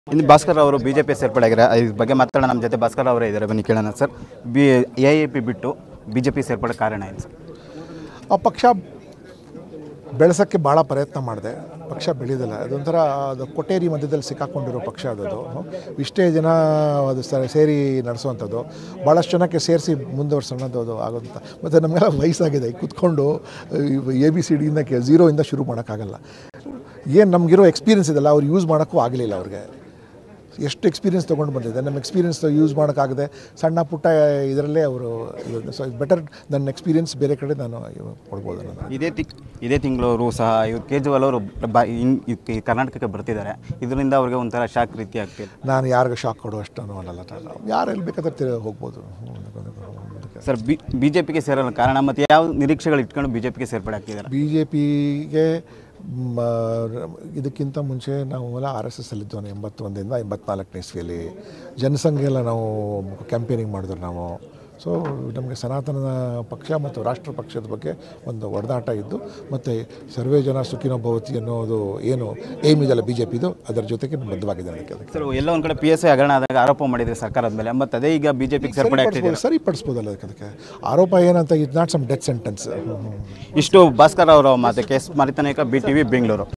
ಇನ್ನು ಭಾಸ್ಕರ್ ಅವರು B J P ಸೇರ್ಪಡೆ ಆಗಿದ್ದಾರೆ ಇದ್ರ ಬಗ್ಗೆ ಮಾತಾಡೋಣ ನಮ್ಮ ಜೊತೆ ಭಾಸ್ಕರ್ ಅವರೇ ಇದ್ದಾರೆ ಬನ್ನಿ ಕೇಳೋಣ sir B A A P ಬಿಟ್ಟು ಬಿ ಜೆ ಪಿ ಸೇರ್ಪಡೆ ಕಾರಣ ಏನು ಸರ್ ಆ ಪಕ್ಷ ಬೆಳೆಸೋಕ್ಕೆ ಭಾಳ ಪ್ರಯತ್ನ ಮಾಡಿದೆ ಪಕ್ಷ ಬೆಳೆದಿಲ್ಲ ಅದೊಂಥರ ಅದು ಕೊಟೇರಿ ಮಧ್ಯದಲ್ಲಿ ಸಿಕ್ಕಾಕೊಂಡಿರೋ ಪಕ್ಷ ಅದದು ಇಷ್ಟೇ ಜನ ಅದು ಸ- ಸೇರಿ ನಡೆಸುವಂಥದ್ದು ಭಾಳಷ್ಟು ಜನಕ್ಕೆ ಸೇರಿಸಿ ಮುಂದುವರ್ಸೋಣದು ಅದು ಆಗೋಂಥ ಮತ್ತು ನಮಗೆಲ್ಲ ವಯಸ್ಸಾಗಿದೆ ಕೂತ್ಕೊಂಡು ಎ ಬಿ ಸಿ ಡಿಯಿಂದ ಕೆ ಝೀರೋಯಿಂದ ಶುರು ಮಾಡೋಕ್ಕಾಗಲ್ಲ ಏನು ನಮಗಿರೋ ಎಕ್ಸ್ಪೀರಿಯನ್ಸ್ ಇದೆಲ್ಲ ಅವ್ರು ಯೂಸ್ ಮಾಡೋಕ್ಕೂ ಆಗಲಿಲ್ಲ ಅವ್ರಿಗೆ ಎಷ್ಟು ಎಕ್ಸ್ಪೀರಿಯನ್ಸ್ ತೊಗೊಂಡು ಬಂದಿದೆ ನಮ್ಮ ಎಕ್ಸ್ಪೀರಿಯನ್ಸ್ ಯೂಸ್ ಮಾಡೋಕ್ಕಾಗದೆ ಸಣ್ಣ ಪುಟ್ಟ ಇದರಲ್ಲೇ ಅವರು ಸೊ ಬೆಟರ್ ನನ್ನ ಎಕ್ಸ್ಪೀರಿಯನ್ಸ್ ಬೇರೆ ಕಡೆ ನಾನು ಕೊಡ್ಬೋದು ನಾನು ಇದೇ ತಿ ಇದೇ ತಿಂಗಳು ಅವರು ಸಹ ಇವ್ರು ಕೇಜ್ರಿವಾಲ್ ಅವರು ಬ ಇನ್ ಈ ಕರ್ನಾಟಕಕ್ಕೆ ಬರ್ತಿದ್ದಾರೆ ಇದರಿಂದ ಅವ್ರಿಗೆ ಒಂಥರ ಶಾಕ್ ರೀತಿ ಆಗ್ತಿದೆ ನಾನು ಯಾರಿಗೂ ಶಾಕ್ ಕೊಡುವಷ್ಟು ಅನ್ನೋಲ್ಲ ನಾನು ಯಾರು ಎಲ್ಲಿ ಬೇಕಾದ್ರೆ ತಿರ್ಗಿ ಹೋಗ್ಬೋದು ಮುಂದಕ್ಕೆ ಸರ್ ಬಿ ಬಿ ಜೆ ಪಿಗೆ ಸೇರಲು ಕಾರಣ ಮತ್ತು ಯಾವ ನಿರೀಕ್ಷೆಗಳು ಇಟ್ಕೊಂಡು ಬಿ ಜೆ ಪಿಗೆ ಸೇರ್ಪಡೆ ಆಗ್ತಿದ್ದಾರೆ ಬಿ ಜೆ ಪಿಗೆ ಇದಕ್ಕಿಂತ ಮುಂಚೆ ನಾವು ಎಲ್ಲ ಆರ್ ಎಸ್ ಎಸ್ ಅಲ್ಲಿದ್ದವನು ಎಂಬತ್ತೊಂದರಿಂದ ಎಂಬತ್ನಾಲ್ಕನೇ ಇಸ್ವಿಯಲ್ಲಿ ಜನಸಂಘ ಎಲ್ಲ ನಾವು ಕ್ಯಾಂಪೇನಿಂಗ್ ಮಾಡಿದ್ರು ನಾವು ಸೊ ನಮಗೆ ಸನಾತನ ಪಕ್ಷ ಮತ್ತು ರಾಷ್ಟ್ರ ಪಕ್ಷದ ಬಗ್ಗೆ ಒಂದು ಒಡೆದಾಟ ಇದ್ದು ಮತ್ತು ಸರ್ವೇ ಜನ ಸುಖಿನೋ ಭವತಿ ಅನ್ನೋದು ಏನು ಏಮ್ ಇದೆಯಲ್ಲ ಬಿ ಜೆ ಪಿದು ಅದರ ಜೊತೆಗೆ ಬದ್ಧವಾಗಿದೆ ಅದಕ್ಕೆ ಅದಕ್ಕೆ ಸರ್ ಎಲ್ಲ ಒಂದು ಕಡೆ ಪಿ ಎಸ್ ಐ ಹಗರಣ ಆದಾಗ ಆರೋಪ ಮಾಡಿದ್ರೆ ಸರ್ಕಾರದ ಮೇಲೆ ಮತ್ತು ಅದೇ ಈಗ ಬಿ ಜೆ ಪಿಗೆ ಸೇರ್ಪಡೆ ಆಗ್ತಿದೆ ಸರಿಪಡಿಸ್ಬೋದು ಸರಿಪಡಿಸ್ಬೋದಲ್ಲ ಅದಕ್ಕೆ ಅದಕ್ಕೆ ಆರೋಪ ಏನಂತ is not some death sentence ಇಷ್ಟು ಭಾಸ್ಕರ್ ಅವರ ಮಾತು ಕೇಸ್ ಮರಿತನೇಕ ಬಿ ಟಿ ವಿ ಬೆಂಗಳೂರು